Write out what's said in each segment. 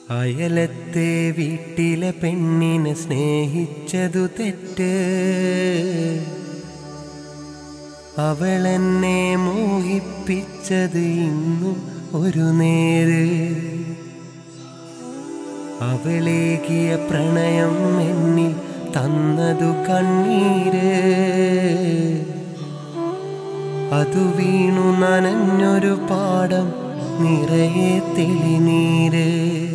അയലത്തെ വീട്ടിലെ പെണ്ണിനെ സ്നേഹിച്ചതു തെറ്റ് അവളെന്നെ മോഹിപ്പിച്ചത് ഇന്നും ഒരു നേര് അവളേകിയ പ്രണയം എന്നിൽ തന്നതു കണ്ണീര് അതു വീണു നനഞ്ഞൊരു പാടം നിറയെ തെളിനീര്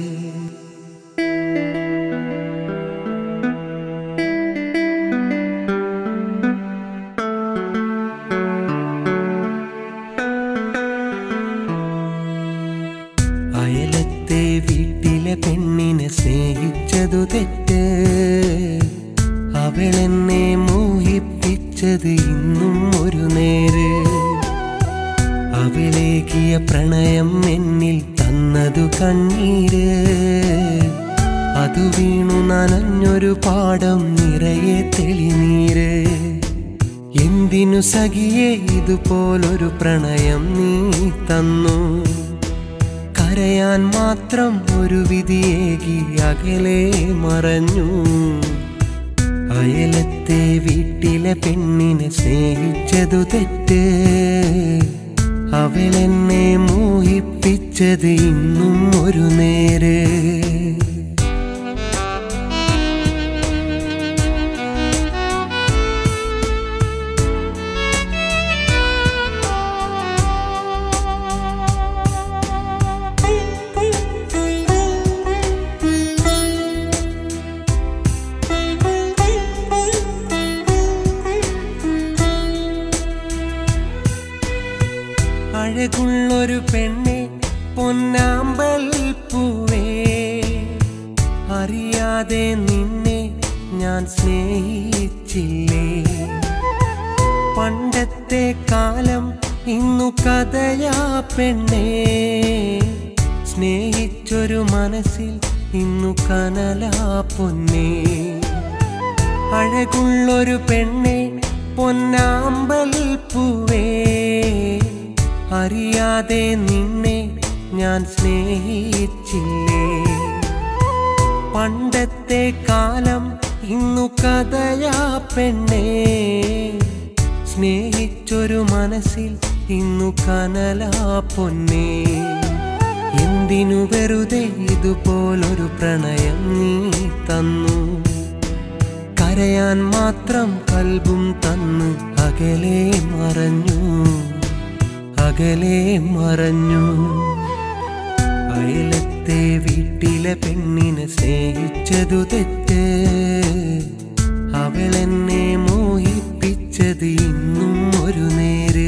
അയലത്തെ വീട്ടിലെ പെണ്ണിനെ സ്നേഹിച്ചതു തെറ്റ് അവളെന്നെ മോഹിപ്പിച്ചത് ഇന്നും ഒരു നേര് അവളേകിയ പ്രണയം എന്നിൽ തന്നതു കണ്ണീര് അതു വീണു നനഞ്ഞൊരു പാടം നിറയെ തെളിനീര് എന്തിനു സഖിയെ ഇതുപോലൊരു പ്രണയം നീ തന്നു കരയാൻ മാത്രം ഒരു വിധിയേകി അകലെ മറഞ്ഞു അയലത്തെ വീട്ടിലെ പെണ്ണിനെ സ്നേഹിച്ചതു തെറ്റ് അവളെന്നെ മോഹിപ്പിച്ചത് ഇന്നും ഒരു നേര് അഴകുള്ളൊരു പെണ്ണെ പൊന്നാമ്പൽ പൂവേ അറിയാതെ നിന്നെ ഞാൻ സ്നേഹിച്ചില്ലേ പണ്ടത്തെ കാലം ഇന്നു കഥയാ പെണ്ണേ സ്നേഹിച്ചൊരു മനസ്സിൽ ഇന്നു കനലാ പൊന്നേ അഴകുള്ളൊരു പെണ്ണെ പൊന്നാമ്പൽ പൂവേ അറിയാതെ നിന്നെ ഞാൻ സ്നേഹിച്ചില്ലേ പണ്ടത്തെ കാലം ഇന്നു കഥയാ പെണ്ണേ സ്നേഹിച്ചൊരു മനസ്സിൽ ഇന്നു കനലാ പൊന്നേ എന്തിനു വെറുതെ ഇതുപോലൊരു പ്രണയം നീ തന്നു കരയാൻ മാത്രം കൽബും തന്നു അകലെ മറഞ്ഞു അകലെ മറഞ്ഞു അയലത്തെ വീട്ടിലെ പെണ്ണിനെ സ്നേഹിച്ചതു തെറ്റ് അവളെന്നെ മോഹിപ്പിച്ചത് ഇന്നും ഒരു നേര്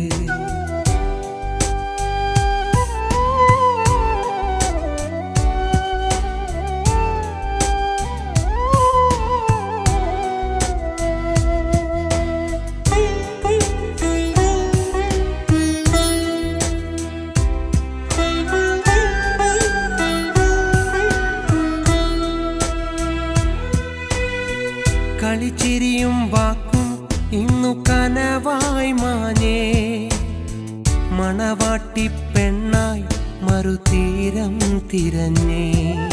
കളിച്ചിരിയും വാക്കും ഇന്നു കനവായി മാഞ്ഞേ മണവാട്ടി പെണ്ണായി മറുതീരം തിരഞ്ഞേ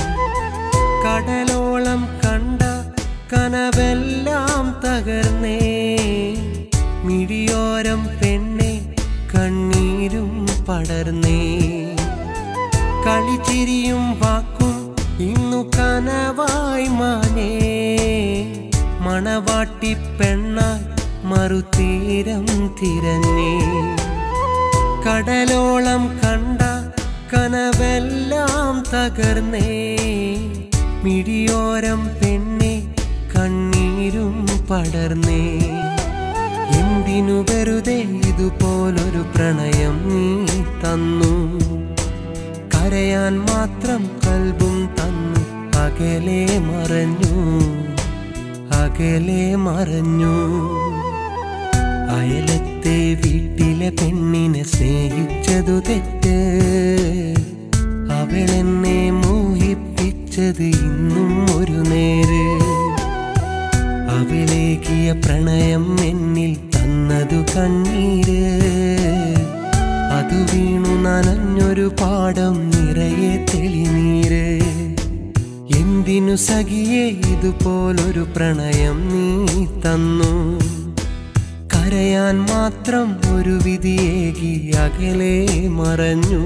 കടലോളം കണ്ട കനവെല്ലാം തകർന്നേ മിഴിയോരം പെണ്ണെ കണ്ണീരും പടർന്നേ കളിച്ചിരിയും വാക്കും ഇന്നു കനവായി മാനേ മണവാട്ടി പെണ്ണായി മറുതീരം തിരഞ്ഞേ കടലോളം കണ്ട കനവെല്ലാം തകർന്നേ മിഴിയോരം പെണ്ണെ കണ്ണീരും പടർന്നേ എന്തിനു വെറുതെ ഇതുപോലൊരു പ്രണയം നീ തന്നു കരയാൻ മാത്രം കൽബും തന്നു അകലെ മറഞ്ഞു അകലെ മറഞ്ഞു അയലത്തെ വീട്ടിലെ പെണ്ണിനെ സ്നേഹിച്ചതു തെറ്റ് അവളെന്നെ മോഹിപ്പിച്ചത് ഇന്നും ഒരു നേര് അവളേകിയ പ്രണയം എന്നിൽ തന്നതു കണ്ണീര് അതു വീണു നനഞ്ഞൊരു പാടം നിറയെ തെളിനീര് എന്തിനു സഖിയെ ഇതുപോലൊരു പ്രണയം നീ തന്നു കരയാൻ മാത്രം ഒരു വിധിയേകി അകലെ മറഞ്ഞു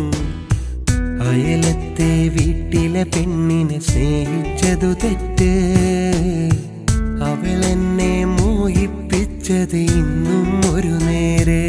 അയലത്തെ വീട്ടിലെ പെണ്ണിനെ സ്നേഹിച്ചതു തെറ്റ് അവളെന്നെ മോഹിപ്പിച്ചത് ഇന്നും ഒരു നേരെ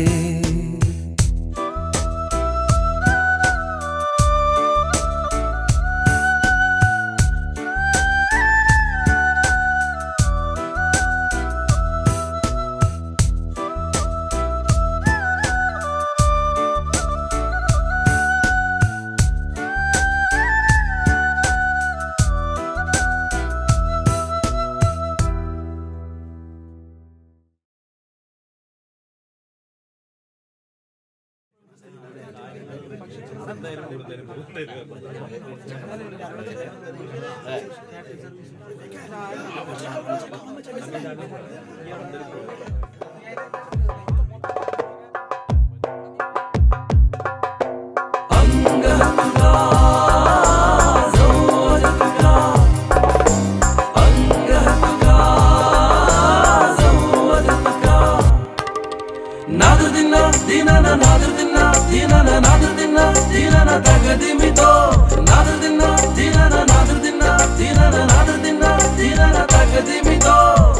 Nadir dinna, dinana, nadir dinna, dinana, nadir dinna, dinana, tagadimito. Nadir dinna, dinana, nadir dinna, dinana, nadir dinna, dinana, tagadimito.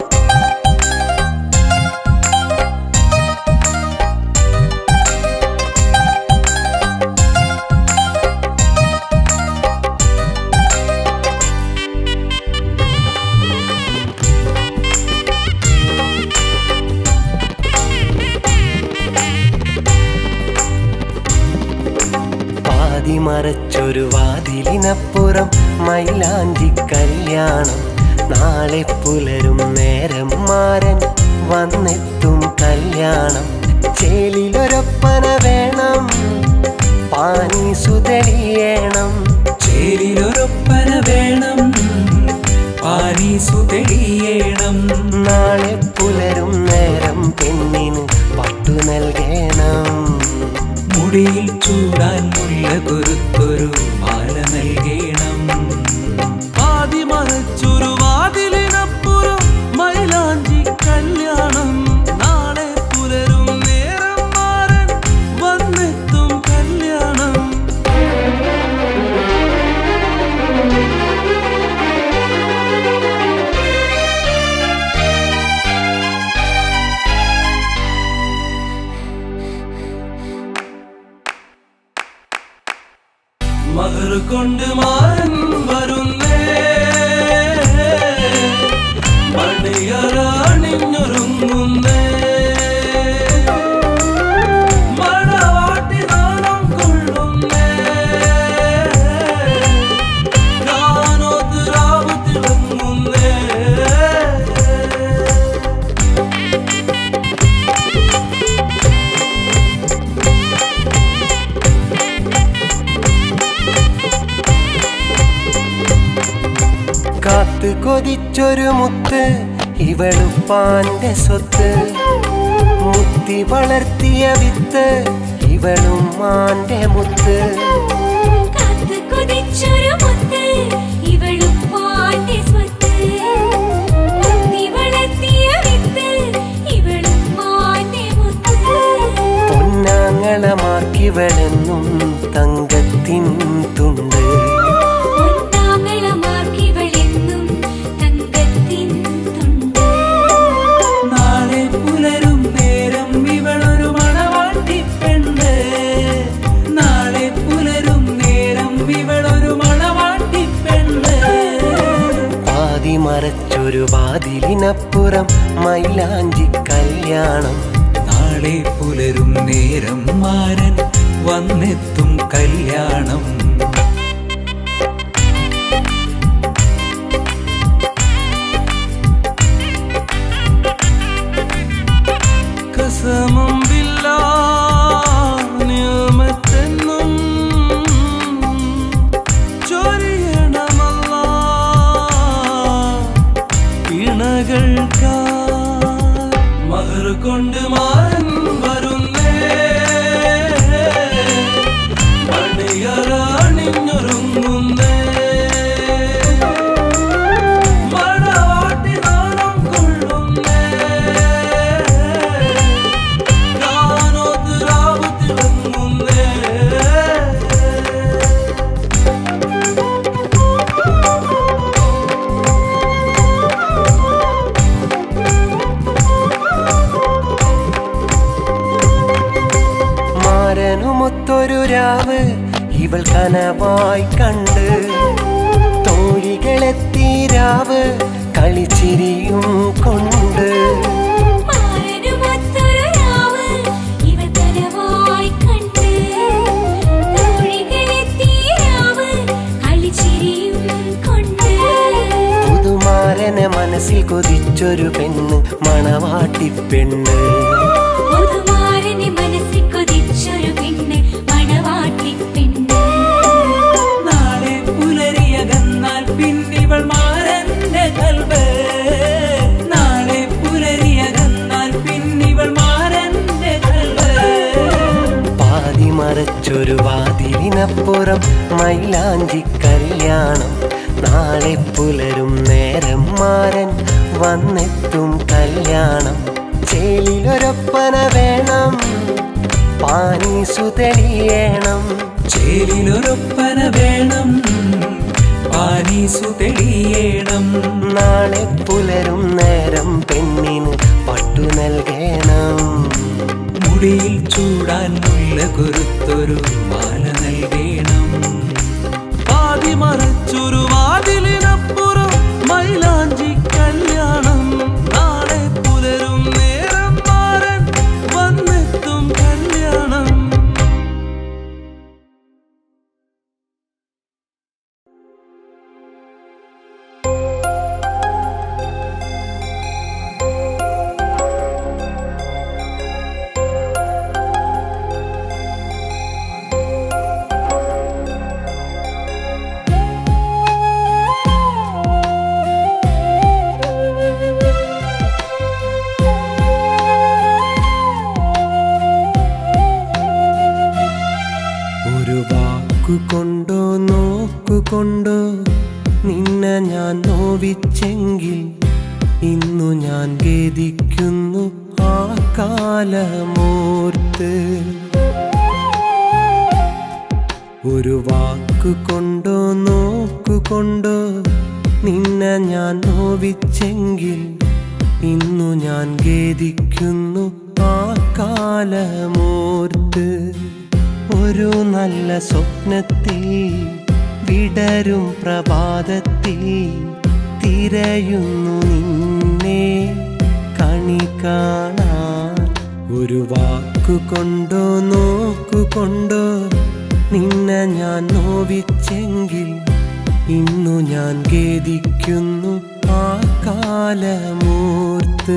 പാതി മറച്ചൊരു വാതിലിനപ്പുറം മൈലാഞ്ചി കല്യാണം നാളെ പുലരും നേരം മാരൻ വന്നെത്തും കല്യാണം ചേലിലൊരൊപ്പന വേണം പാനി സുതളിയേണം ചേരിലൊരൊപ്പന വേണം പാരീസു തെളിയേണം നാളെ പുലരും നേരം പെണ്ണിന് പട്ടു നൽകണം മുടിയിൽ ചൂടാൻ മുല്ല കൊരുത്തൊരു മാല നൽകേണം പാതി മറച്ചൊരു വാതിലിനപ്പുറം മൈലാഞ്ചി കല്യാണം നാളെ പുലരും നേരം മാറൻ വന്നെത്തും കല്യാണം മഹർ കൊണ്ട് മാറൻ വരുന്നേ മണിയറാണിഞ്ഞൊരുങ്ങുന്നേ മണവാട്ടി നാണം കൊള്ളുന്നേ ഗാനോത്ത് രാവ് തിളങ്ങുന്നേ കാത്തു കൊതിച്ചൊരു മുത്ത് ഇവളുപ്പാന്റെ സ്വത്ത് മുത്തി വളർത്തിയ വിത്ത് ഇവളും മാന്റെ മുത്ത് കാത്ത് കൊതിച്ചൊരു മുത്ത് ഇവളും പാന്റെ സ്വത്ത് മുത്തി വളർത്തിയ വിത്ത് ഇവളും മാന്റെ മുത്ത് പൊന്നാങ്ങളമാർക്കിവളെന്നും തങ്കത്തിൻ തുണ്ട് പൊന്നാങ്ങളമാർക്കിവളെന്നും തങ്കത്തിൻ തുണ്ട് നാളെ പുലരും നേരം ഇവളൊരു മണവാട്ടി പെണ്ണ് നാളെ പുലരും നേരം ഇവളൊരു മണവാട്ടി പെണ്ണ് പാതി മറച്ചൊരു വാതിലിനപ്പുറം മൈലാഞ്ചി കല്യാണം നാളെ പുലരും നേരം മാരൻ വന്നെത്തും കല്യാണം കസമം ബില്ലാ നിയമത്തെന്നും ചൊരിയണമല്ല പിണകൾക്കാ മഹർ കൊണ്ട് മാറൻ വരുന്നേ മണിയറാണിഞ്ഞൊരുങ്ങുന്നേ കനവായി കണ്ട് തോഴികളെത്തീരാവ് കളിച്ചിരിയും കൊണ്ട് മാരനുമൊത്തൊരു രാവ് ഇവർ കനവായി കണ്ട് തോഴികളെത്തിരാവ് കളിച്ചിരിയും കൊണ്ട് പുതുമാരനെ മനസ്സിൽ കൊതിച്ചൊരു പെണ്ണ് മണവാട്ടി പെണ്ണ് പുതുമാരനെ മനസ്സിൽ കൊതിച്ചൊരു പെണ്ണ് മണവാട്ടി പെണ്ണ് നാളെ പുലരിയകന്നാൽ പിന്നിവൾ മാരന്റെ കൽവ് നാളെ പുലരിയകന്നാൽ പിന്നിവൾ മാരന്റെ കൽവ് പാതി മറച്ചൊരു വാതിലിനപ്പുറം മൈലാഞ്ചി കല്യാണം നാളെ പുലരും നേരം മാരൻ വന്നെത്തും കല്യാണം ചേലിലൊരൊപ്പന വേണം പാനീസു തെളിയണം ചേലിലൊരൊപ്പന വേണം പാനീസു തെളിയേണം നാളെ പുലരും നേരം പെണ്ണിന് പട്ടു നൽകണം മുടിയിൽ ചൂടാൻ മുല്ല കൊരുത്തൊരു മാല നൽകേണം പാതി മറച്ചൊരു വാതിലിനപ്പുറം മൈലാഞ്ചി കല്യാണം നാളെ പുലരും നേരം മാറൻ വന്നെത്തും കല്യാണം ഒരു വാക്കു കൊണ്ടോ നോക്കുകൊണ്ടോ നിന്നെ ഞാൻ നോവിച്ചെങ്കിൽ ഇന്നു ഞാൻ ഖേദിക്കുന്നു ആ കാലമോർത്ത് ഒരു വാക്കു കൊണ്ടോ നോക്കുകൊണ്ടോ നിന്നെ ഞാൻ നോവിച്ചെങ്കിൽ ഇന്നു ഞാൻ ഖേദിക്കുന്നു ആ കാലമോർത്ത് ഒരു നല്ല സ്വപ്നത്തിൽ വിടരും പ്രഭാതത്തിൽ തിരയുന്നു നിന്നെ കണി കാണാൻ ഒരു വാക്കു കൊണ്ടോ നോക്കുകൊണ്ടോ നിന്നെ ഞാൻ നോവിച്ചെങ്കിൽ ഇന്നു ഞാൻ ഖേദിക്കുന്നു ആ കാലമൂർത്ത്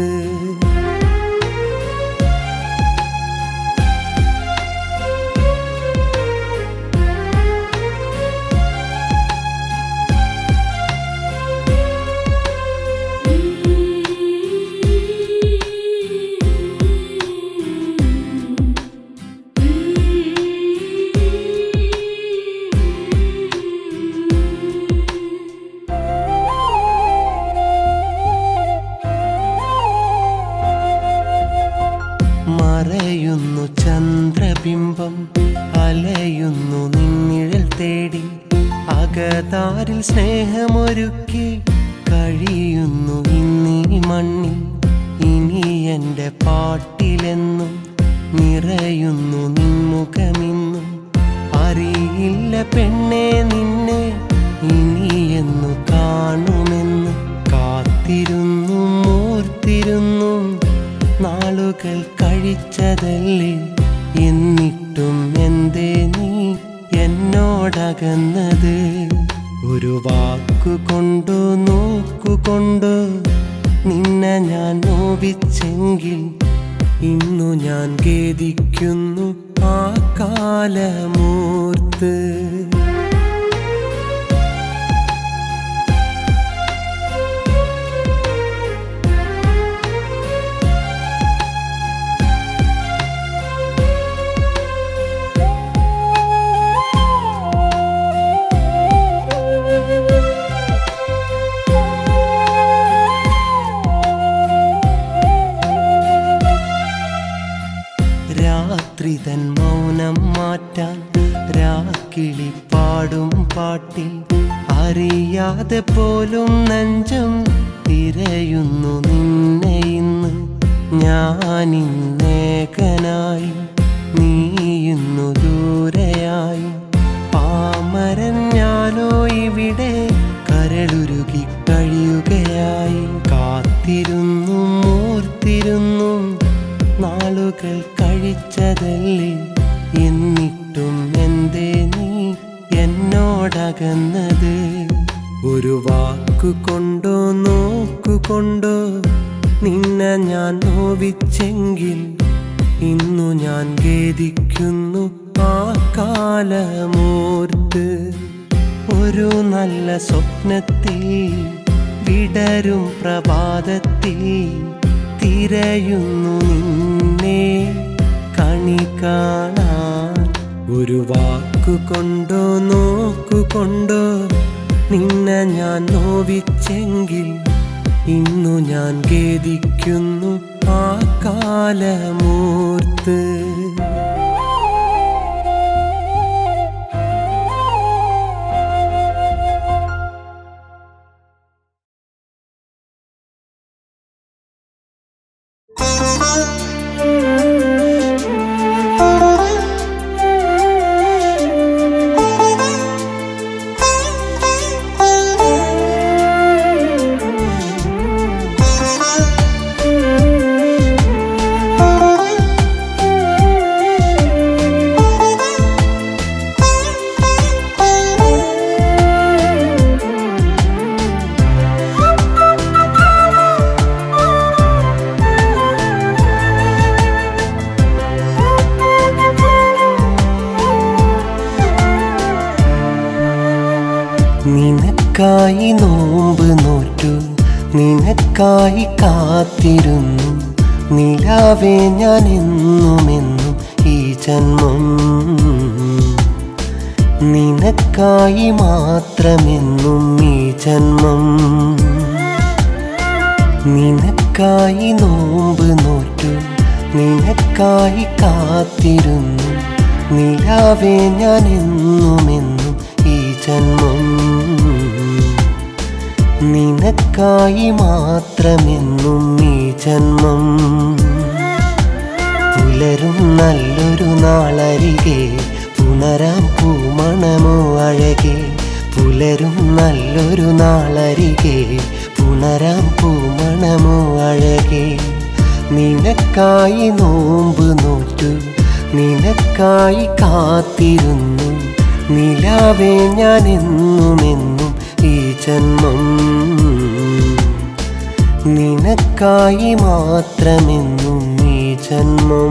മറയുന്നു ചന്ദ്രബിംബം അലയുന്നു നിന്നിഴൽ തേടി അകതാരിൽ സ്നേഹമൊരുക്കി കഴിയുന്നു ഇന്നീ മണ്ണിൽ ഇനി എൻ്റെ പാട്ടിലെന്നും നിറയുന്നു നിൻമുഖമിന്നും അറിയില്ല പെണ്ണെ നിന്നെ ഇനിയെന്നു കാണുമെന്ന് കാത്തിരുന്നു മൂർത്തിരുന്നു നാളുകൾ കഴിച്ചതല്ലേ എന്നിട്ടും എന്തേ നീ എന്നോടകന്നത് ഒരു വാക്കു കൊണ്ടോ നോക്കുകൊണ്ടോ നിന്നെ ഞാൻ നോവിച്ചെങ്കിൽ ഇന്നു ഞാൻ ഖേദിക്കുന്നു ആ കാലമൂർത്ത് രാത്രി തൻ മൗനം മാറ്റാൻ രാക്കിളി പാടും പാട്ടിൽ അറിയാതെ പോലും നെഞ്ചം തിരയുന്നു നിന്നെ ഇന്ന് ഞാനിന്നേകനായി നീ ഇന്നു ദൂരെയായി പാമ ഞാനിവിടെ കരളുരുകി കഴിയുകയായി കാത്തിരുന്നു മൂർത്തിരുന്നു നാളുകൾ കഴിച്ചതല്ലേ എന്നിട്ടും എന്തേ നീ എന്നോടകന്നത് ഒരു വാക്കു കൊണ്ടോ നോക്കുകൊണ്ടോ നിന്നെ ഞാൻ നോവിച്ചെങ്കിൽ ഇന്നു ഞാൻ ഖേദിക്കുന്നു ആ കാലമോർത്ത് ഒരു നല്ല സ്വപ്നത്തിൽ വിടരും പ്രഭാതത്തിൽ തിരയുന്നു നിന്നെ കണി കാണാൻ ഒരു വാക്കു കൊണ്ടോ നോക്കുകൊണ്ടോ നിന്നെ ഞാൻ നോവിച്ചെങ്കിൽ ഇന്നു ഞാൻ ഖേദിക്കുന്നു ആ കാലമൂർത്ത് നിനക്കായി നോമ്പ് നോറ്റു നിനക്കായി കാത്തിരുന്നു നിലാവേ ഞാൻ എന്നുമെന്നും ഈ ജന്മം നിനക്കായി മാത്രമെന്നും ഈ ജന്മം നിനക്കായി നോമ്പ് നോറ്റു നിനക്കായി കാത്തിരുന്നു നിലാവേ ഞാൻ എന്നുമെന്നും ഈ ജന്മം നിനക്കായി മാത്രമെന്നും ഈ ജന്മം പുലരും നല്ലൊരു നാളരികെ പുണരാം പൂമണമോ അഴകെ പുലരും നല്ലൊരു നാളരികെ പുണരാം പൂമണമോ അഴകെ നിനക്കായി നോമ്പ് നോറ്റു നിനക്കായി കാത്തിരുന്നു നിലാവേ ഞാൻ എന്നുമെന്നും ഈ ജന്മം നിനക്കായി മാത്രമെന്നും ഈ ജന്മം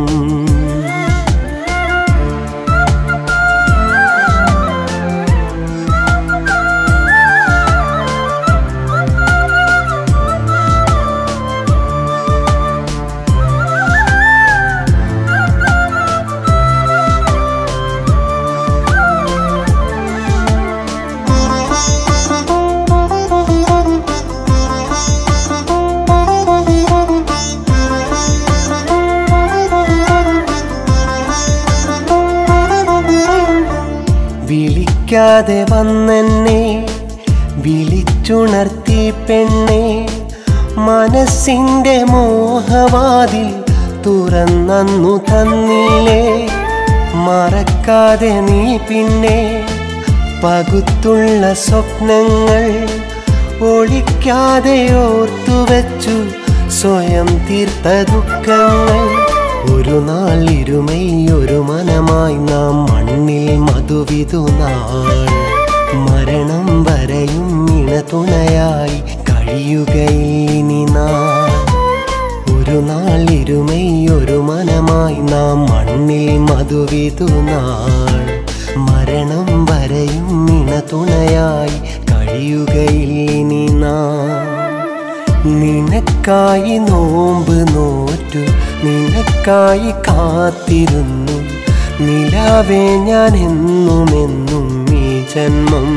വിളിക്കാതെ വന്നെന്നെ വിളിച്ചുണർത്തി പെണ്ണെ മനസ്സിൻ്റെ മോഹവാതിൽ തുറന്നു തന്നില്ലേ മറക്കാതെ നീ പിന്നെ പകുത്തുള്ള സ്വപ്നങ്ങൾ ഒളിക്കാതെ ഓർത്തുവച്ചു സ്വയം തീർത്ത ദുഃഖങ്ങൾ ഒരു നാൾ ഇരുമൈ ഒരു മനമായി നാം മണ്ണിൽ മധുവിതു നാൾ മരണം വരെയും ഇണതുണയായി കഴിയുകയിനി നാം ഒരു നാൾ ഇരുമൈ ഒരു മനമായി നാം മണ്ണിൽ മധുവിതു നാൾ മരണം വരെയും ഇണതുണയായി കഴിയുകയിനി നാം നിനക്കായി നോമ്പ് നോറ്റു നിനക്കായി കാത്തിരുന്നു നിലാവേ ഞാൻ എന്നുമെന്നും ഈ ജന്മം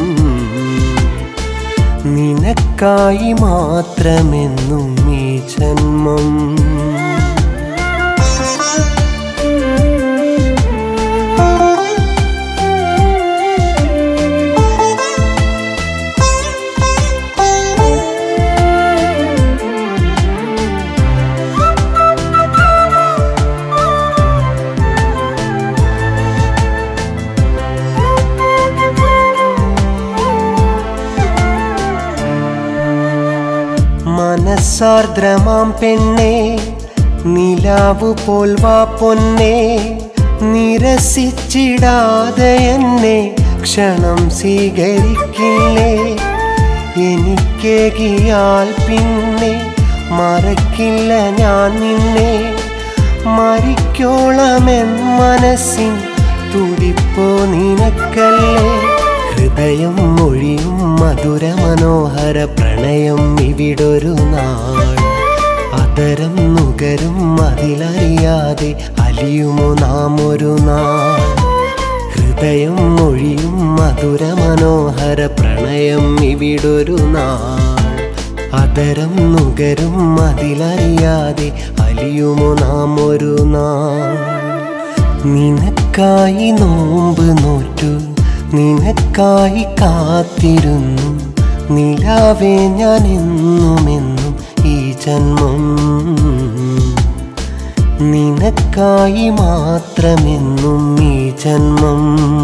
നിനക്കായി മാത്രമെന്നും ഈ ജന്മം മനസ്സാർദ്രമാം പെണ്ണെ നിലാവു പോൽ വാ പൊന്നെ നിരസിച്ചിടാതെ എന്നെ ക്ഷണം സ്വീകരിക്കില്ലേ എനിക്കേകിയാൽ പിന്നെ മറക്കില്ല ഞാൻ നിന്നെ മരിക്കോളമെൻ മനസ്സിൻ തുടിപ്പോ നിനക്കല്ലേ ഹൃദയം മൊഴിയും മധുര മനോഹര പ്രണയം ഇവിടൊരു നാൾ അതരം നുകരും അതിലറിയാതെ അലിയുമോ നാം ഒരു നാൾ ഹൃദയം മൊഴിയും മധുര മനോഹര പ്രണയം ഇവിടൊരു നാൾ അതരം നുകരും അതിലറിയാതെ അലിയുമോ നാം ഒരു നാൾ നിനക്കായി നോമ്പ് നോറ്റു നിനക്കായി കാത്തിരുന്നു നിലാവേ ഞാൻ എന്നുമെന്നും ഈ ജന്മം നിനക്കായി മാത്രമെന്നും ഈ ജന്മം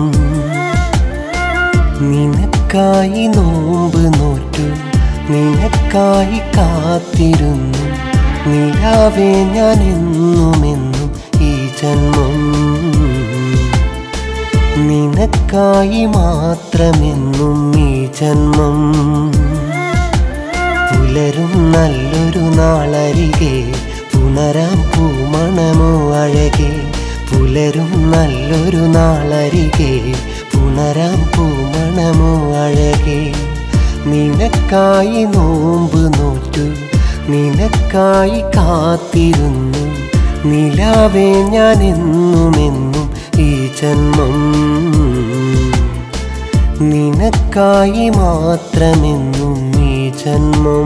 നിനക്കായി നോമ്പ് നോറ്റു നിനക്കായി കാത്തിരുന്നു നിലാവേ ഞാൻ എന്നുമെന്നും ഈ ജന്മം നിനക്കായി മാത്രമെന്നും ഈ ജന്മം പുലരും നല്ലൊരു നാളരികെ പുണരാം പൂമണമോ അഴകെ പുലരും നല്ലൊരു നാളരികെ പുണരാം പൂമണമോ അഴകെ നിനക്കായി നോമ്പ് നോറ്റു നിനക്കായി കാത്തിരുന്നു നിലാവേ ഞാൻ എന്നുമെന്നും ഈ ജന്മം നിനക്കായി മാത്രമെന്നും ഈ ജന്മം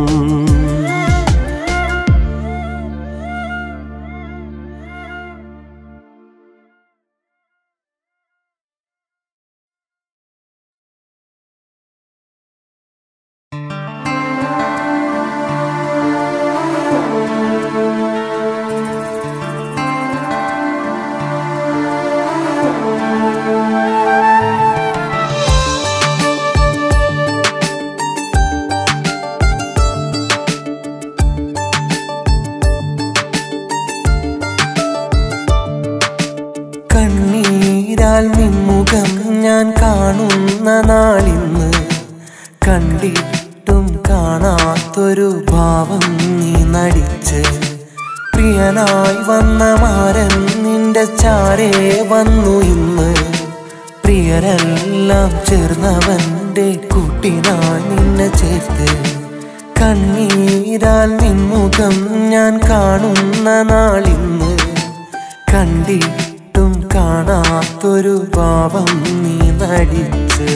കണ്ണീരാൽ നിൻമുഖം ഞാൻ കാണുന്ന നാളിന്ന് കണ്ടിട്ടും കാണാത്തൊരു ഭാവം നീ നടിച്ച് പ്രിയനായി വന്ന മാരൻ നിന്റെ ചാരേ വന്നു ഇന്ന് പ്രിയരെല്ലാം ചേർന്നവന്റെ കൂട്ടിനായി നിന്നെ ചേർത്ത് കണ്ണീരാൽ നിൻമുഖം ഞാൻ കാണുന്ന നാളിന്ന് കണ്ടിട്ടും കാണാത്തൊരു പാപം നീ നടിച്ച്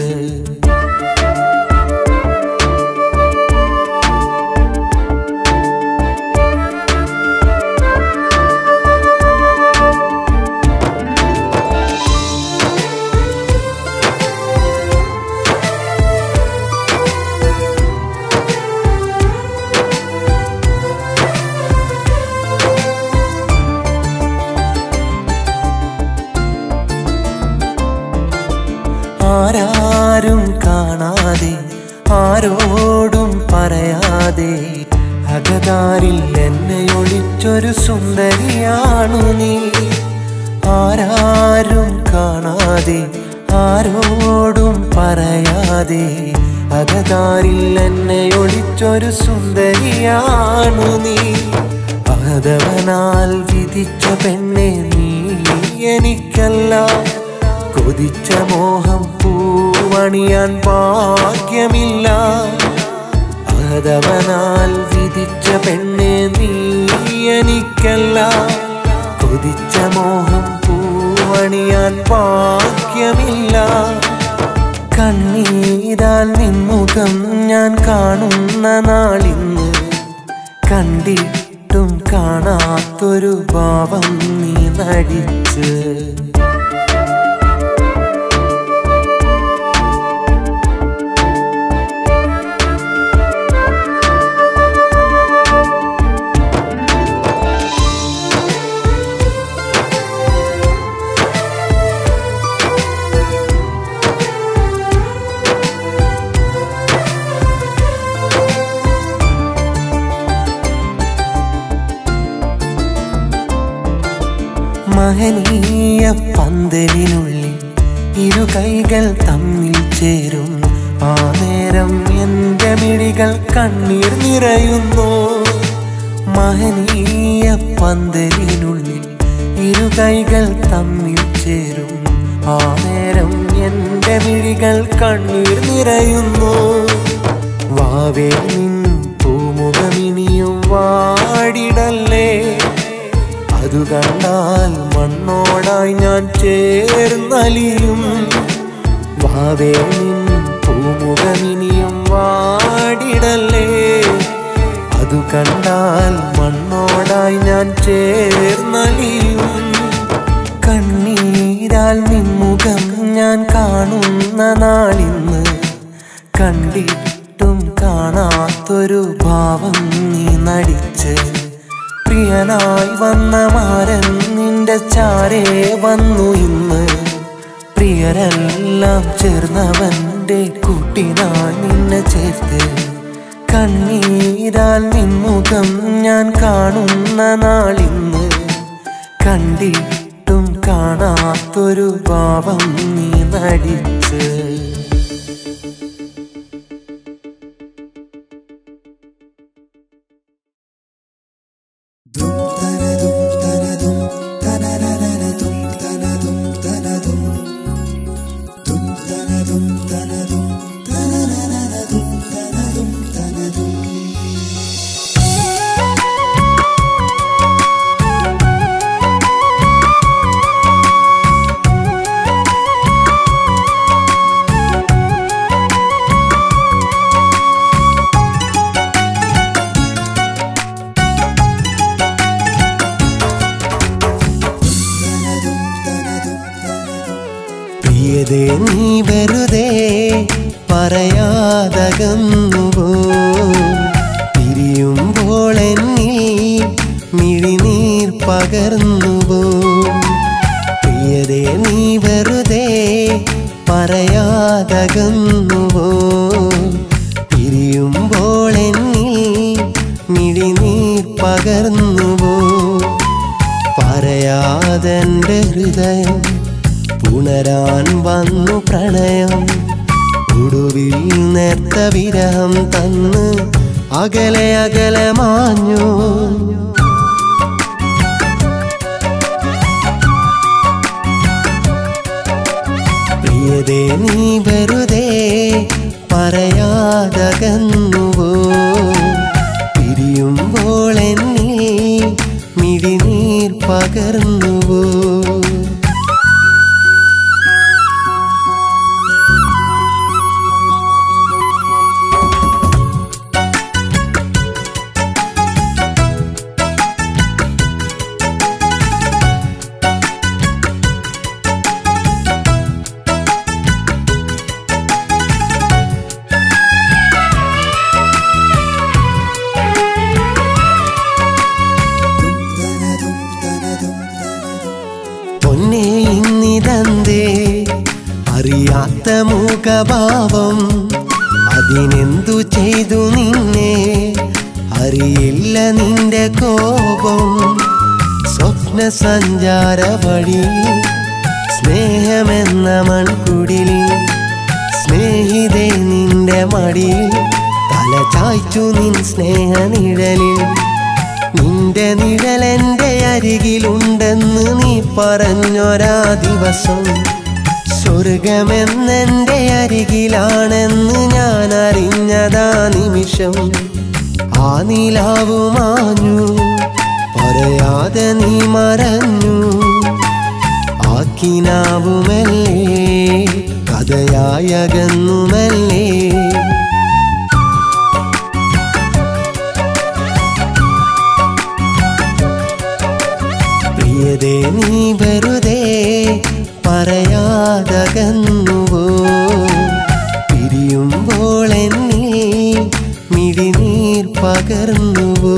ആരാരും കാണാതെ ആരോടും പറയാതെ അകതാരിൽ എന്നെ ഒളിച്ചൊരു സുന്ദരിയാണു നീ ആരാരും കാണാതെ ആരോടും പറയാതെ അകതാരിൽ എന്നെ ഒളിച്ചൊരു സുന്ദരിയാണു നീ അഹതവനാൽ വിധിച്ച പെണ്ണെ നീ എനിക്കല്ല കൊതിച്ച മോഹം പൂവണിയാൻ ഭാഗ്യമില്ല അഹതവനാൽ വിധിച്ച പെണ്ണെ നീ എനിക്കല്ല കൊതിച്ച മോഹം പൂവണിയാൻ ഭാഗ്യമില്ല കണ്ണീരാൽ നിൻമുഖം ഞാൻ കാണുന്ന നാളിന്ന് കണ്ടിട്ടും കാണാത്തൊരു ഭാവം നീ നടിച്ച് മഹനീയ പന്തലിനുള്ളിൽ ഇരു കൈകൾ തമ്മിൽ ചേരും ആ നേരം എൻ്റെ മിഴികൾ കണ്ണീർ നിറയുന്നു മഹനീയ പന്തലിനുള്ളിൽ ഇരു കൈകൾ തമ്മിൽ ചേരും ആ നേരം എൻ്റെ മിഴികൾ കണ്ണീർ നിറയുന്നു വാവേ നിൻ പൂമുഖമിനിയും വാടിടല്ലേ അതു കണ്ടാൽ മണ്ണോടായി ഞാൻ ചേർന്നലിയും വാവേ നിൻ പൂമുഖമിനിയും വാടിടല്ലേ അതു കണ്ടാൽ മണ്ണോടായി ഞാൻ ചേർന്നലിയും കണ്ണീരാൽ നിൻമുഖം ഞാൻ കാണുന്ന നാളിന്ന് കണ്ടിട്ടും കാണാത്തൊരു ഭാവം നീ നടിച്ച് പ്രിയനായി വന്ന മാരൻ നിന്റെ ചാരേ വന്നു ഇന്ന് പ്രിയരെല്ലാം ചേർന്നവന്റെ കൂട്ടിനായി നിന്നെ ചേർത്ത് കണ്ണീരാൽ നിൻമുഖം ഞാൻ കാണുന്ന നാളിന്ന് കണ്ടിട്ടും കാണാത്തൊരു ഭാവം നീ നടിച്ച് പ്രിയതേ നീ വെറുതെ പറയാതകന്നുവോ പിരിയുമ്പോൾ എന്നിൽ മിഴിനീർ പകർന്നുവോ പ്രിയതേ നീ വെറുതെ പറയാതകന്നുവോ പിരിയുമ്പോൾ എന്നിൽ മിഴിനീർ പകർന്നുവോ പറയാതെന്റെ ഹൃദയം പുണരാൻ വന്നു പ്രണയം ഒടുവിൽ നേർത്ത വിരഹം തന്ന് അകലെ അകലെ മാഞ്ഞു പ്രിയതേ നീ വെറുതെ പറയാതകന്നുവോ പിരിയുമ്പോൾ എന്നിൽ മിഴിനീർ പകർന്നുവോ പൊന്നെ ഇന്നിതന്തേ അറിയാത്ത മുഖഭാവം അതിനെന്തു ചെയ്തു നിന്നെ അറിയില്ല നിന്റെ കോപം സ്വപ്ന സഞ്ചാര വഴി സ്നേഹമെന്ന മൺകുടിൽ സ്നേഹിതേ നിന്റെ മടിയിൽ തല ചായ്ച്ചു നിൻ സ്നേഹനിഴലിൽ നിന്റെ നിഴലെന്റെ അരികിലുണ്ടെന്ന് നീ പറഞ്ഞൊരാ ദിവസം സ്വർഗമെന്നെന്റെ അരികിലാണെന്ന് ഞാൻ അറിഞ്ഞതാ നിമിഷം ആ നിലാവു മാഞ്ഞു പറയാതെ നീ മറഞ്ഞു ആക്കിനാവുമല്ലേ കഥയായകന്നുമല്ലേ പ്രിയതേ നീ വെറുതെ പറയാതകന്നുവോ പിരിയുമ്പോൾ എന്നിൽ മിഴിനീർ പകർന്നുവോ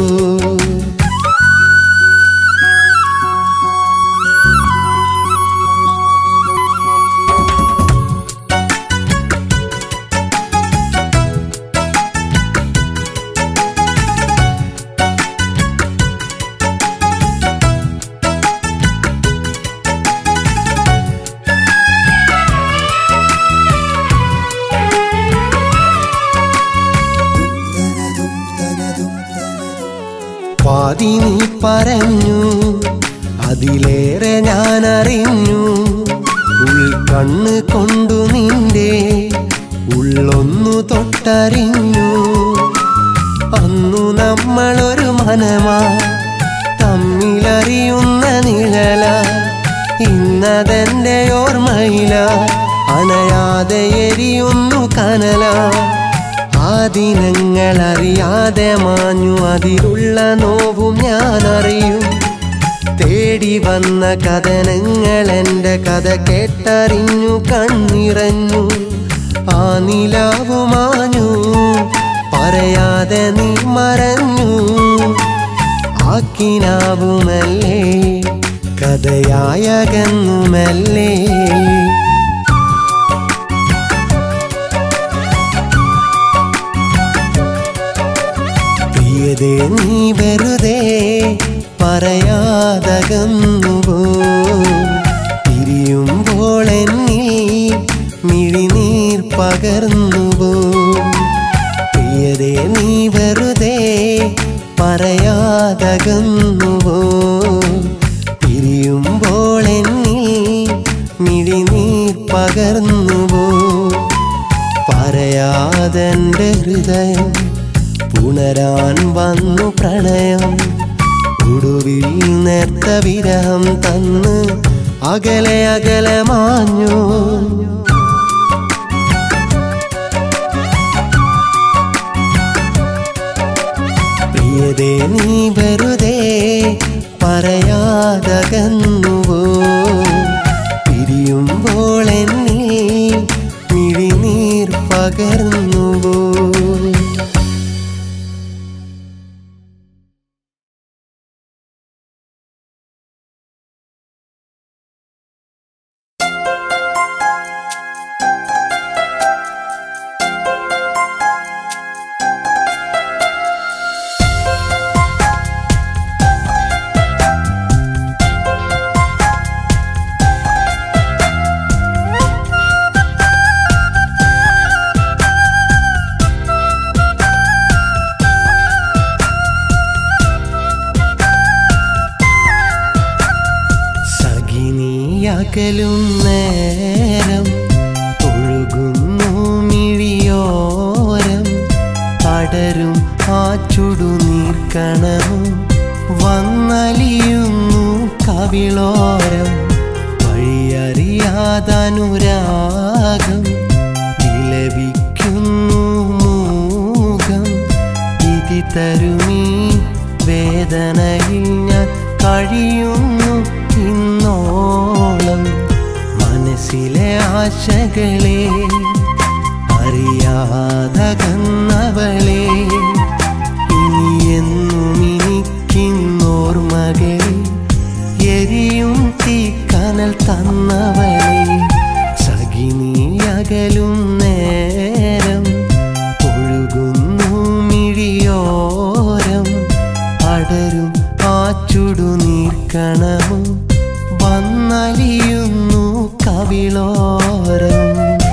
പാതി നീ പറഞ്ഞു അതിലേറെ ഞാൻ അറിഞ്ഞു ഉൾക്കണ്ണ് കൊണ്ടു നിന്റെ ഉള്ളൊന്നു തൊട്ടറിഞ്ഞു അന്നു നമ്മളൊരു മനമാ തമ്മിലറിയുന്ന നിഴല ഇന്നതെന്റെ ഓർമ്മയില അനയാതെ എരിയുന്നു കനല ആ ദിനങ്ങൾ അറിയാതെ മാഞ്ഞു അതിലുള്ള നോവും ഞാൻ അറിയും തേടി വന്ന കഥനങ്ങൾ എൻ്റെ കഥ കേട്ടറിഞ്ഞു കണ്ണിറഞ്ഞു ആ നിലാവു മാഞ്ഞു പറയാതെ നീ മറഞ്ഞു ആക്കിനാവുമല്ലേ കഥയായകന്നുമല്ലേ പ്രിയതേ നീ വെറുതെ പറയാതകന്നുവോ പിരിയുമ്പോൾ എന്നിൽ മിഴിനീർ പകർന്നുവോ പ്രിയതേ നീ വെറുതെ പറയാതകന്നുവോ പിരിയുമ്പോൾ എന്നിൽ മിഴിനീർ പകർന്നുവോ പറയാതെന്റെ ഹൃദയം പുണരാൻ വന്നു പ്രണയം ഒടുവിൽ നേർത്ത വിരഹം തന്ന് അകലെ അകലെ മാഞ്ഞു പ്രിയതേ നീ വെറുതെ പറയാതകന്നുവോ പിരിയുമ്പോൾ എന്നിൽ മിഴിനീർ പകർന്നുവോ സഖിനിയകലും നേരം ഒഴുകുന്നു മിഴിയോരം പടരും ആ ചുടുനീർക്കണവും വന്നലിയുന്നു കവിളോരം വഴിയറിയാതനുരാഗം വിലപിക്കുന്നു മൂകം ഇതി തരുമീ വേദനയിൽ ഞാൻ കഴിയുന്നു ഇന്നോളം മനസ്സിലെ ആശകളെ അറിയാതകന്നവളെ ഇനി എന്നും എനിക്കിന്നോർമകളെ എരിയും തീക്കനൽ തന്നവളെ സഖിനി അകലും നേരം ഒഴുകുന്നു മിഴിയോരം അടരും ആ ചുടുനീർക്കണവും വന്നലിയുന്നു കവിളോരം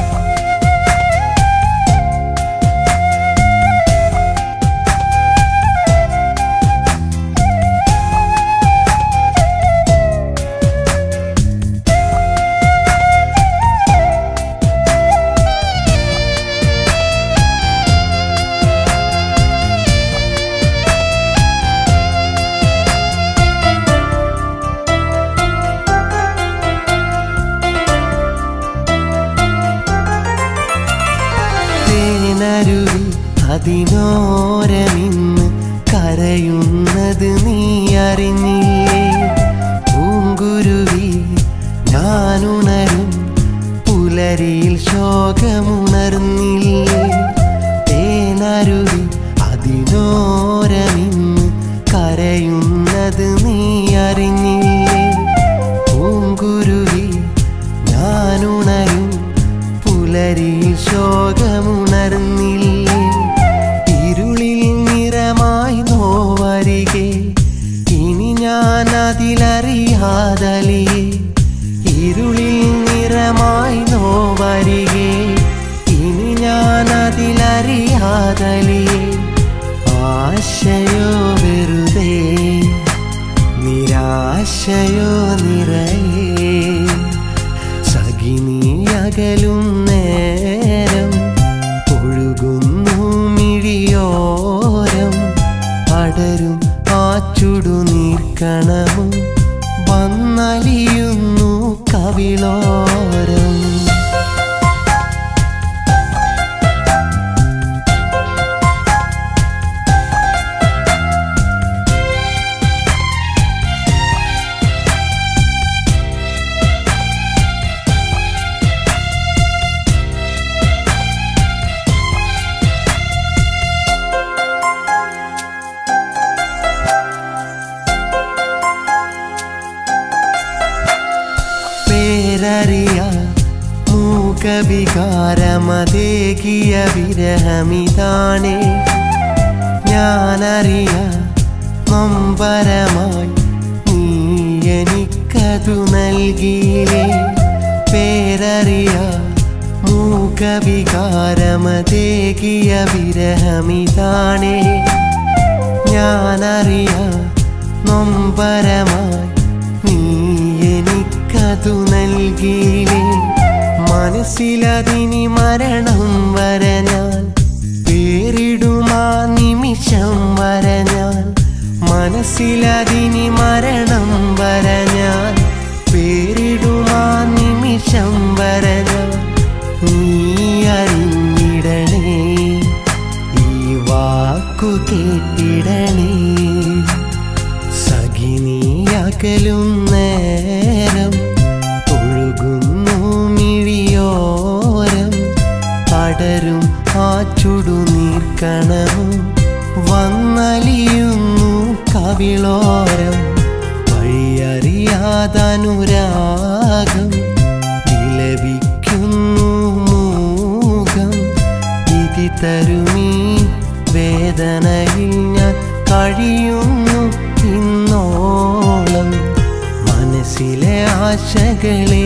തേനരുവി അതിനോരമിന്ന് കരയുന്നത് നീ അറിഞ്ഞില്ലേ പൂങ്കുരുവി ഞാനുണരും പുലരിയിൽ ശോകമുണർന്നില്ലേ തേനരുവി അതിനോരമിന്ന് കരയുന്നത് നീ അറിഞ്ഞില്ലേ പൂങ്കുരുവി ഞാനുണരും പുലരിയിൽ ശോകമുണർന്നില്ലേ ഇരുളിൽ നിറമായി നോവരികെ ഇനി ഞാൻ അതിലറിയാതലിയേ ഇരുളിൽ നിറമായി നോവരികെ ഇനി ഞാൻ അതിലറിയാതലിയേ ആശയോ വെറുതെ ആശയോ നിറയേ സഖിനി അകലും നേരം ഒഴുകുന്നു മിഴിയോരം അടരും ആ ചുടുനീർക്കണമും വന്നലിയുന്നു കവിളോരം പേരറിയ മൂകവികാരമതേകിയ വിരഹമിതാണേ ഞാനറിയ നൊമ്പരമായി നീ എനിക്കതു നൽകിയില്ലേ പേരറിയ മൂകവികാരമതേകിയ വിരഹമിതാണേ ഞാനറിയ നൊമ്പരമായി നീ എനിക്കതു നൽകിയില്ലേ മനസ്സിലതിനി മരണം വരെ ഞാൻ പേരിടുമാ നിമിഷം വരെ ഞാൻ മനസ്സിലതിനി മരണം വരെ ഞാൻ പേരിടുമാ നിമിഷം വരെ ഞാൻ നീ അറിഞ്ഞിടണേ ഈ വാക്കു കേട്ടിടണേ സഖിനിയകലും നേരം ഒഴുകുന്നു മിഴിയോരം പടരും ആ ചുടുനീർക്കണവും വന്നലിയുന്നു കവിളോരം വഴിയറിയാതനുരാഗം വിലപിക്കുന്നു മൂകം ഇതി തരുമീ വേദനയിൽ ഞാൻ കഴിയുന്നു ഇന്നോളം മനസ്സിലെ ആശകളെ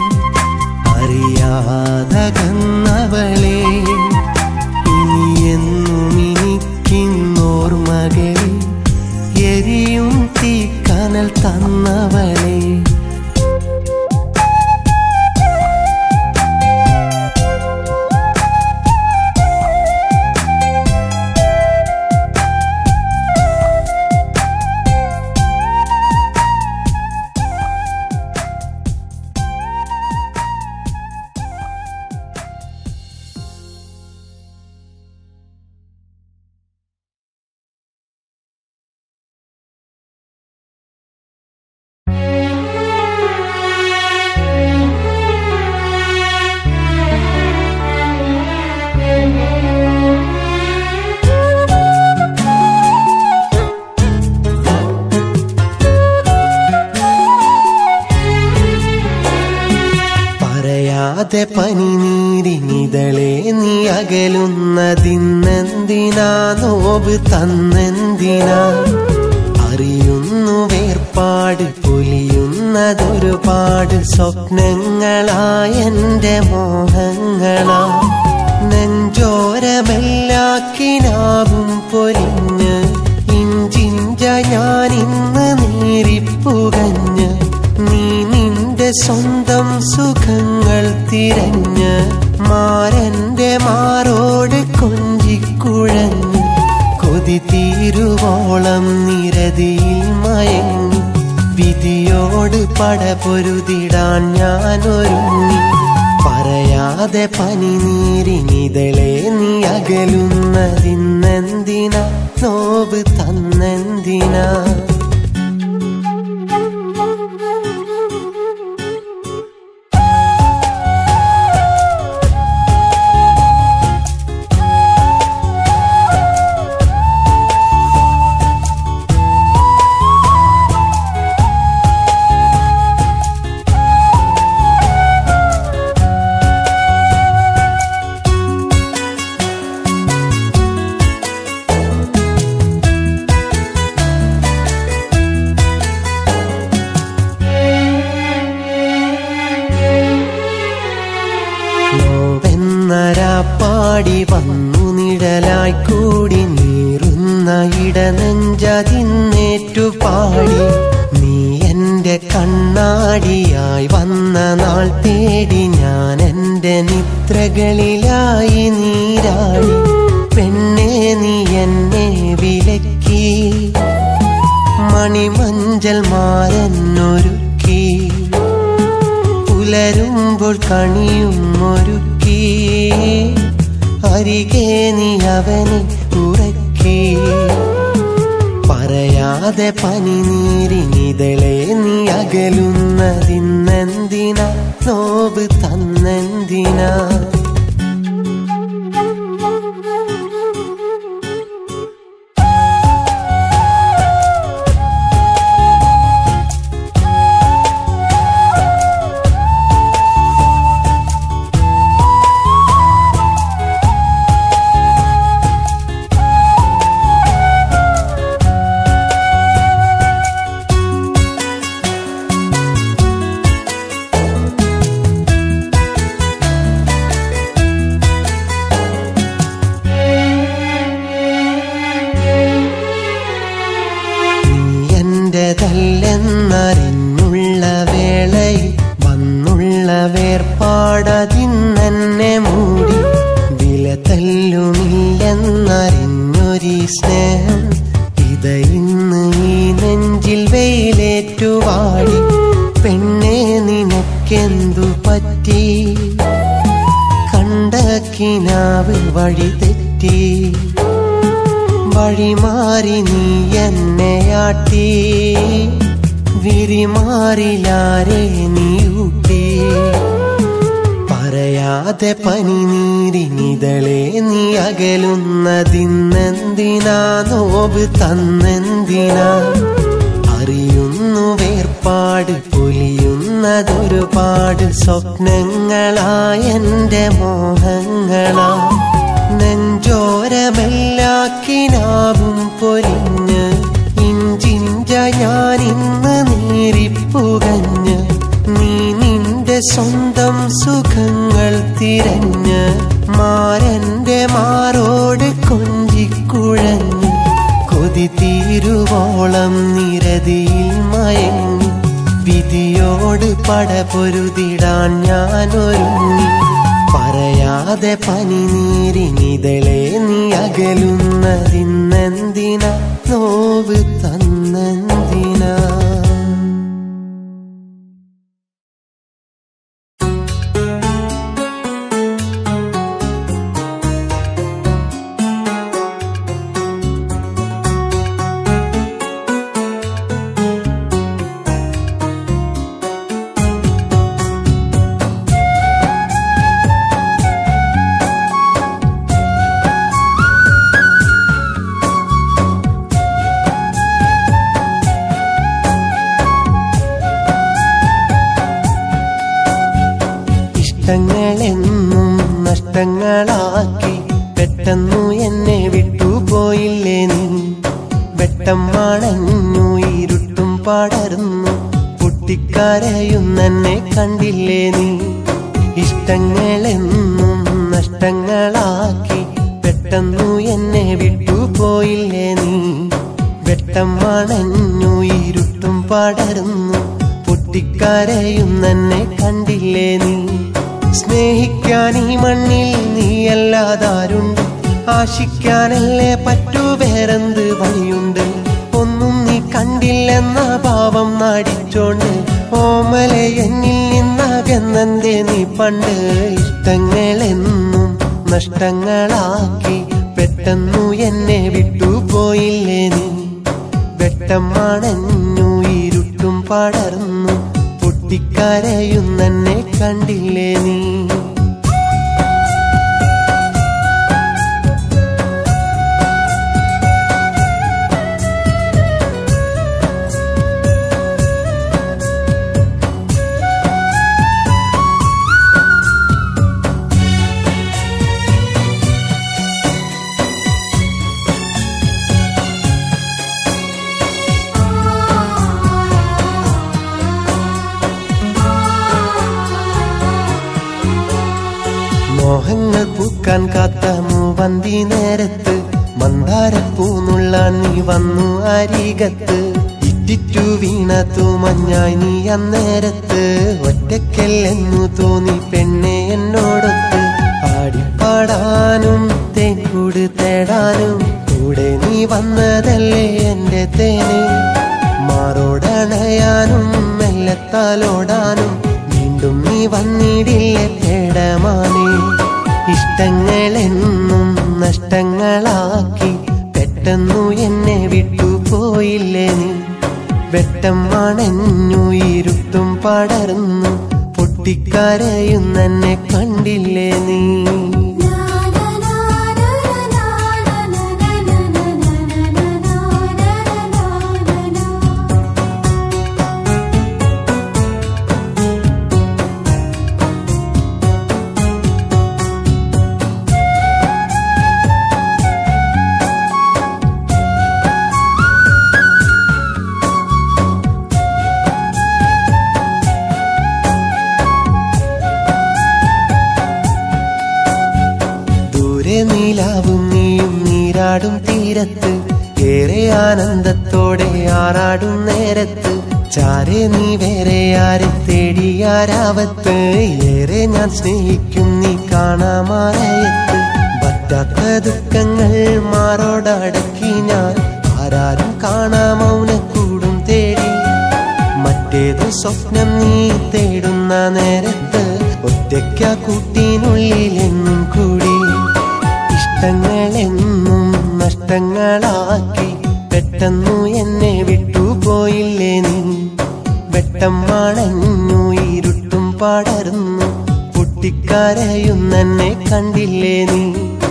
അറിയാതകന്നവളെ ഇനി എന്നും എനിക്കിന്നോർമകളെ എരിയും തീക്കനൽ തന്നവളെ പറയാതെ പനിനീരിനിതളെ നീ അകലുന്നതിന്നെന്തിനാ നോവ് തന്നെന്തിനാ അറിയുന്നു വേർപാട് പൊലിയുന്നതൊരുപാട് സ്വപ്നങ്ങളായെന്റെ മോഹങ്ങളാ നെഞ്ചോരമെല്ലാക്കിനാവും പൊലിഞ്ഞ് ഇഞ്ചിഞ്ച ഞാനിന്ന് നേരിപ്പുകഞ്ഞ് നീ നിന്റെ സ്വന്തം സുഖങ്ങൾ തിരഞ്ഞ് മാരന്റെ മാറോട് കൊഞ്ചിക്കുഴഞ്ഞ് കൊതി തീരുവോളം നിരതിയിൽ മയങ്ങി വിധിയോട് പടപൊരുതിടാൻ ഞാനൊരുങ്ങി പറയാതെ പനിനീരിനിതളെ നീ അകലുന്നതിന്നെന്തിനാ നോവ് തന്നെന്തിനാ നോവെന്നരാപ്പാടി വന്നു നിഴലായി കൂടി നീറുന്ന ഇടനെഞ്ചതിന്നേറ്റു പാടി നീ എന്റെ കണ്ണാടിയായി വന്ന നാൾ തേടി ഞാൻ എന്റെ നിദ്രകളിലായി നീരാടി പെണ്ണെ നീ എന്നെ വിലക്കി മണിമഞ്ചൽ മാരന്നൊരുക്കി പുലരുമ്പോൾ കണിയും ഒരുക്കി അരികെ നീ അവനെ ഉറക്കി പറയാതെ പനിനീരിനിതളെ നീ അകലുന്നതിന്നെന്തിനാ നോവ് തന്നെന്തിനാ നീ എന്റേതല്ലെന്നറിഞ്ഞുള്ള വേളയിൽ വന്നുള്ള വേർപാടതിന്നെന്നെ മൂടി വില തല്ലുമില്ലെന്നറിഞ്ഞൊരീ സ്നേഹം ഇത് ഇന്ന് ഈ നെഞ്ചിൽ വെയിലേറ്റുവാടി പെണ്ണെ നിനക്കെന്തു പറ്റി കണ്ട കിനാവ് വഴി തെറ്റി വഴിമാറി നീ എന്നെയാട്ടി വിരിമാറിലാരെ നീ ഊട്ടി പറയാതെ പനിനീരിനിതളെ നീ അകലുന്നതിന്നെന്തിനാ നോവ് തന്നെന്തിനാ അറിയുന്നു വേർപാട് പൊലിയുന്നതൊരുപാട് സ്വപ്നങ്ങളായ എന്റെ മോഹങ്ങളാ നെഞ്ചോരമെല്ലാക്കിനാവും പൊലിഞ്ഞ് ഇഞ്ചിഞ്ച ഞാൻ ഇന്ന് നീരിപ്പുകഞ്ഞ് നീ നിന്റെ സ്വന്തം സുഖങ്ങൾ തിരഞ്ഞ് മാരന്റെ മാറോട് കൊഞ്ചിക്കുഴഞ്ഞ് കൊതി തീരുവോളം നിരതിയിൽ മയങ്ങി വിധിയോട് പടപൊരുതിടാൻ ഞാൻ ഒരുങ്ങി പറയാതെ പനിനീരിനിതളെ നീ അകലുന്നതിന്നെന്തിനാ നോവ് തന്നെന്തിനാ ഇഷ്ടങ്ങളെന്നും നഷ്ടങ്ങളാക്കി പെട്ടെന്നു എന്നെ വിട്ടുപോയില്ലേ നീ വെട്ടം മണഞ്ഞു ഇരുട്ടും പടർന്നു പൊട്ടിക്കരയുന്നെന്നെ കണ്ടില്ലേ നീ ഇഷ്ടങ്ങളെന്നും നഷ്ടങ്ങളാക്കി പെട്ടെന്നു എന്നെ വിട്ടുപോയില്ലേ നീ വെട്ടം മണഞ്ഞു ഇരുട്ടും പടർന്നു പൊട്ടിക്കരയുന്നെന്നെ കണ്ടില്ലേ നീ സ്നേഹിക്കാൻ ഈ മണ്ണിൽ നീയല്ലാതാരുണ്ട് ആശിക്കാനല്ലേ പറ്റൂ വേറെന്ത് വഴിയുണ്ട് ഒന്നും നീ കണ്ടില്ലെന്ന ഭാവം നാടിച്ചോണ്ട് ഓമലെ എന്നിൽ നിന്നകന്നെന്തേ നീ പണ്ട് ഇഷ്ടങ്ങളെന്നും നഷ്ടങ്ങളാക്കി പെട്ടെന്നു എന്നെ വിട്ടുപോയില്ലേ നീ വെട്ടം മണഞ്ഞു ഇരുട്ടും പടർന്നു പൊട്ടിക്കരയുന്നെന്നെ കണ്ടില്ലേ നീ മോഹങ്ങൾ പൂക്കാൻ കാത്ത മൂവന്തി നേരത്ത് മന്ദാരപ്പൂ നുള്ളാൻ നീ വന്നു അരികത്ത് ഇറ്റിറ്റു വീണ തൂമഞ്ഞായി നീ അന്നേരത്ത് ഒറ്റയ്ക്കല്ലെന്നു തോന്നി പെണ്ണെ എന്നോടൊത്ത് ആടിപ്പാടാനും തേൻകൂട് തേടാനും കൂടെ നീ വന്നതല്ലേ എന്റെ തേനെ മാറോടണയാനും മെല്ലത്താലോടാനും വീണ്ടും നീ വന്നിടില്ലേ പേടമാനേ ഇഷ്ടങ്ങളെന്നും നഷ്ടങ്ങളാക്കി പെട്ടെന്നു എന്നെ വിട്ടുപോയില്ലേ നീ വെട്ടം അണഞ്ഞു ഇരുട്ടും പടർന്നു പൊട്ടിക്കരയുന്നെന്നെ കണ്ടില്ലേ നീ ദൂരെ നീലാവും നീയും നീരാടും തീരത്ത് ഏറെ ആനന്ദത്തോടെ ആറാടും നേരത്ത് ചാരെ നീ വേറെ ആരെ തേടിയാരാവത്ത് ഏറെ ഞാൻ സ്നേഹിക്കും നീ കാണാമാറയത്ത് പറ്റാത്ത ദുഃഖങ്ങൾ മാറോടടക്കി ഞാൻ ആരാരും കാണാ മൗനക്കൂടും തേടി മറ്റേതു സ്വപ്നം നീ തേടുന്ന നേരത്ത് ഒറ്റയ്ക്ക കൂട്ടിനുള്ളിൽ എന്നും കൂടി ഇഷ്ടങ്ങളെന്നും നഷ്ടങ്ങളാക്കി പെട്ടെന്നു എന്നെ വിട്ടുപോയില്ലേ നീ വെട്ടം അണഞ്ഞു ഇരുട്ടും പടർന്നു പൊട്ടിക്കരയുന്നെന്നെ കണ്ടില്ലേ നീ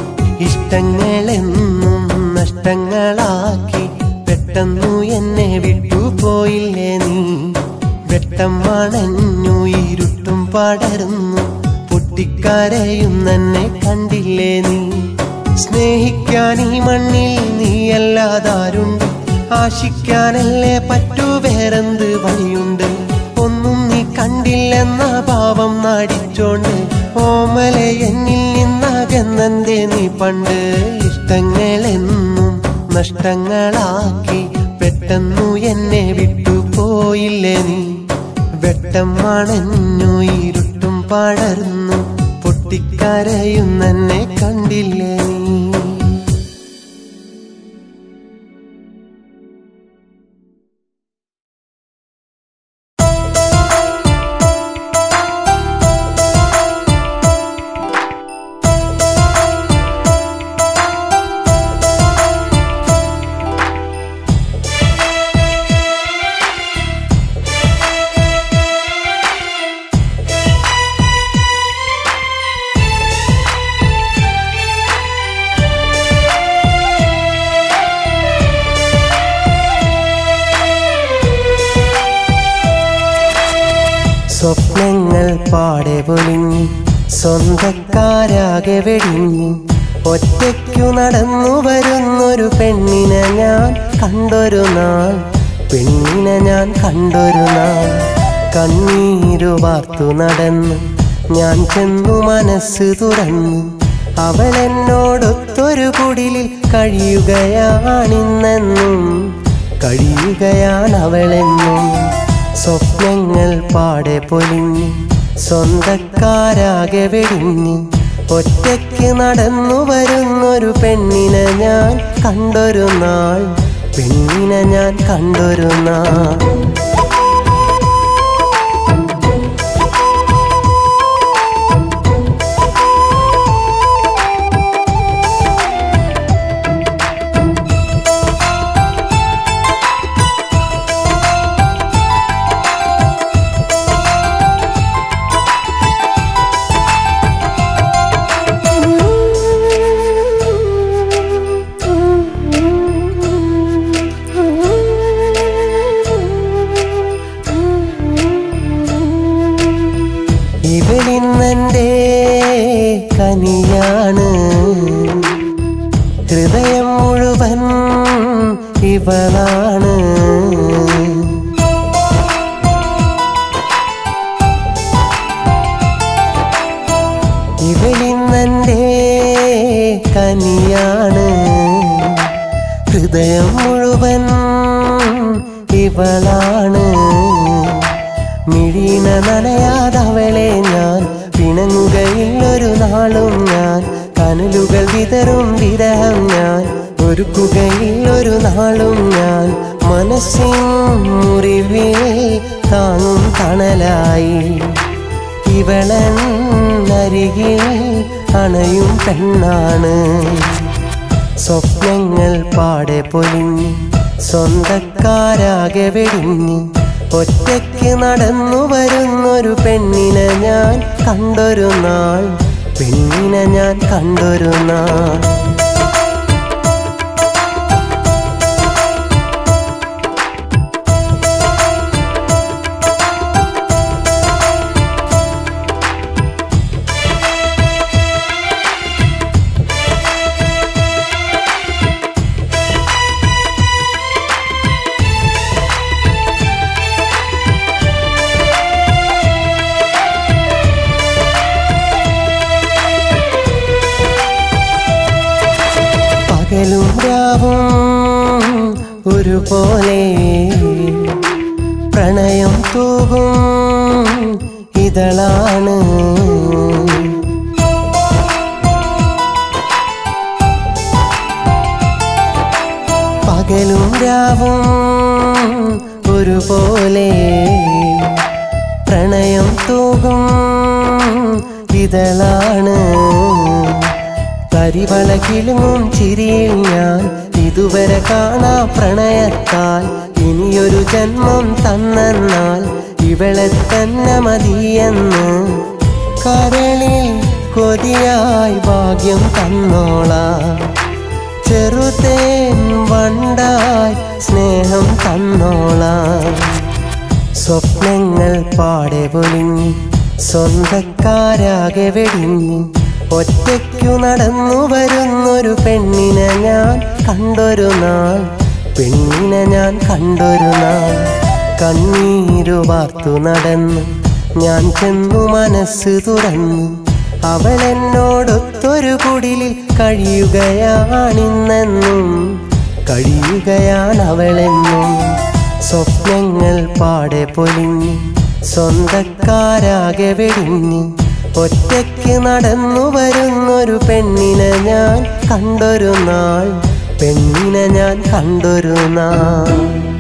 ഇഷ്ടങ്ങളെന്നും നഷ്ടങ്ങളാക്കി പെട്ടെന്നു എന്നെ വിട്ടുപോയില്ലേ നീ വെട്ടം അണഞ്ഞു ഇരുട്ടും പടർന്നു പൊട്ടിക്കരയുന്നെന്നെ കണ്ടില്ലേ നീ സ്നേഹിക്കാൻ ഈ മണ്ണിൽ നീയല്ലാതാരുണ്ട് ആശിക്കാനല്ലേ പറ്റൂ വേറെന്ത് വഴിയുണ്ട് ഒന്നും നീ കണ്ടില്ലെന്ന ഭാവം നാടിച്ചോണ്ട് ഓമലെ എന്നിൽ നിന്നകന്നെന്തേ നീ പണ്ട് ഇഷ്ടങ്ങളെന്നും നഷ്ടങ്ങളാക്കി പെട്ടെന്നു എന്നെ വിട്ടുപോയില്ലേ നീ വെട്ടം അണഞ്ഞു ഇരുട്ടും പടർന്നു പൊട്ടിക്കരയുന്നെന്നെ കണ്ടില്ലേ നീ സ്വപ്നങ്ങൾ പാടെ പൊലിഞ്ഞു സ്വന്തക്കാരാകെ വെടിഞ്ഞു ഒറ്റയ്ക്കു നടന്നു വരുന്നൊരു പെണ്ണിനെ ഞാൻ കണ്ടൊരു നാൾ പെണ്ണിനെ ഞാൻ കണ്ടൊരു നാൾ കണ്ണീരു വാർത്തു നടന്നു ഞാൻ ചെന്നു മനസ്സ് തുറന്നു അവൾ എന്നോടൊത്തൊരു കുടിലിൽ കഴിയുകയാണിന്നെന്നും കഴിയുകയാണ് അവളെന്നും സ്വപ്നങ്ങൾ പാടെ പൊലിഞ്ഞു സ്വന്തക്കാരാകെ വെടിഞ്ഞു ഒറ്റയ്ക്ക് നടന്നു വരുന്നൊരു പെണ്ണിനെ ഞാൻ കണ്ടൊരു നാൾ പെണ്ണിനെ ഞാൻ കണ്ടൊരു നാൾ ഇവളിന്നെൻ്റെ കനിയാണ് ഹൃദയം മുഴുവൻ ഇവളാണ് ഇവളിന്നെൻ്റെ കനിയാണ് ഹൃദയം മുഴുവൻ ഇവളാണ് നനയാതവളെ ഞാൻ പിണങ്ങുകയില്ലൊരു നാളും ഞാൻ കനലുകൾ വിതറും വിരഹം ഞാൻ ഒരുക്കുകയില്ലൊരു നാളും ഞാൻ മനസ്സിൻ മുറിവിൽ താങ്ങും തണലായി ഇവളൻ അരികിൽ അണയും പെണ്ണാണ് സ്വപ്നങ്ങൾ പാടെ പൊലിഞ്ഞ് സ്വന്തക്കാരാകെ വെടിഞ്ഞ് ഒറ്റയ്ക്ക് നടന്നു വരുന്നൊരു പെണ്ണിനെ ഞാൻ കണ്ടൊരു നാൾ പെണ്ണിനെ ഞാൻ കണ്ടൊരു നാൾ പകലും രാവും ഒരുപോലെ പ്രണയം തൂകും ഇതളാണ് പകലും രാവും ഒരുപോലെ പ്രണയം തൂകും ഇതളാണ് കരിവള കിളുങ്ങും ചിരിയിൽ ഞാൻ ഇതുവരെ കാണാ പ്രണയത്താൽ ഇനിയൊരു ജന്മം തന്നാൽ ഇവളെ തന്നെ മതിയെന്ന് കരളിൽ കൊതിയായി ഭാഗ്യം തന്നോളാം ചെറുതേൻ വണ്ടായി സ്നേഹം തന്നോളാം സ്വപ്നങ്ങൾ പാടെ പൊലിഞ്ഞ് സ്വന്തക്കാരാകെ വെടിഞ്ഞ് ഒറ്റയ്ക്കു നടന്നു വരുന്നൊരു പെണ്ണിനെ ഞാൻ കണ്ടൊരു നാൾ പെണ്ണിനെ ഞാൻ കണ്ടൊരു നാൾ കണ്ണീരു വാർത്തു നടന്ന് ഞാൻ ചെന്നു മനസ്സ് തുറന്നു അവൾ എന്നോടൊത്തൊരു കുടിലിൽ കഴിയുകയാണിന്നെന്നും കഴിയുകയാണ് അവളെന്നും സ്വപ്നങ്ങൾ പാടെ പൊലിഞ്ഞ് സ്വന്തക്കാരാകെ വെടിഞ്ഞ് ഒറ്റയ്ക്ക് നടന്നു വരുന്നൊരു പെണ്ണിനെ ഞാൻ കണ്ടൊരു നാൾ പെണ്ണിനെ ഞാൻ കണ്ടൊരു നാൾ